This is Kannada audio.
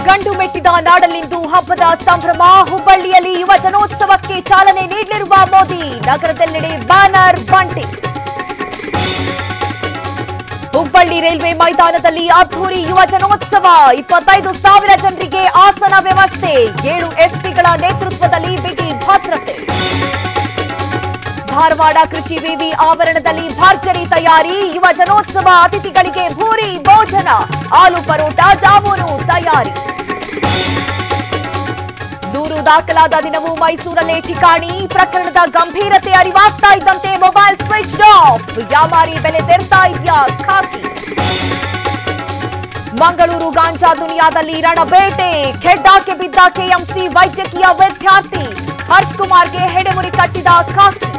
ಗಂಡು ಮೆಟ್ಟಿದ ನಾಡಲ್ಲಿಂದು ಹಬ್ಬದ ಸಂಭ್ರಮ ಹುಬ್ಬಳ್ಳಿಯಲ್ಲಿ ಯುವ ಜನೋತ್ಸವಕ್ಕೆ ಚಾಲನೆ ನೀಡಲಿರುವ ಮೋದಿ ನಗರದೆಲ್ಲೆಡೆ ಬ್ಯಾನರ್ ಬಂಟಿಂಗ್ ಹುಬ್ಬಳ್ಳಿ ರೈಲ್ವೆ ಮೈದಾನದಲ್ಲಿ ಅದ್ಧೂರಿ ಯುವ ಜನೋತ್ಸವ ಇಪ್ಪತ್ತೈದು ಸಾವಿರ ಜನರಿಗೆ ಆಸನ ವ್ಯವಸ್ಥೆ ಏಳು ಎಸ್ಪಿಗಳ ನೇತೃತ್ವದಲ್ಲಿ ಬಿಗಿ ಭದ್ರತೆ ಧಾರವಾಡ ಕೃಷಿ ವಿವಿ ಆವರಣದಲ್ಲಿ ಭರ್ಜರಿ ತಯಾರಿ ಯುವ ಜನೋತ್ಸವ ಅತಿಥಿಗಳಿಗೆ ಭೂರಿ ಭೋಜನ ಆಲೂ ಪರೋಟ ಜಾಮೂನು ತಯಾರಿ ದೂರು ದಾಖಲಾದ ದಿನವೂ ಮೈಸೂರಲ್ಲೇ ಠಿಕಾಣಿ ಪ್ರಕರಣದ ಗಂಭೀರತೆ ಅರಿವಾಗ್ತಾ ಇದ್ದಂತೆ ಮೊಬೈಲ್ ಸ್ವಿಚ್ ಆಫ್ ಯಾಮಾರಿ ಬೆಲೆ ತೆರ್ತಾ ಇದೆಯಾ ಖಾಕಿ ಮಂಗಳೂರು ಗಾಂಜಾ ದುನಿಯಾದಲ್ಲಿ ರಣಬೇಟೆ ಖೆಡ್ಡಾಕ್ಕೆ ಬಿದ್ದ ಕೆಎಂಸಿ ವೈದ್ಯಕೀಯ ವಿದ್ಯಾರ್ಥಿ ಹರ್ಷ್ ಕುಮಾರ್ಗೆ ಹೆಡೆಮುರಿ ಕಟ್ಟಿದ ಖಾಕಿ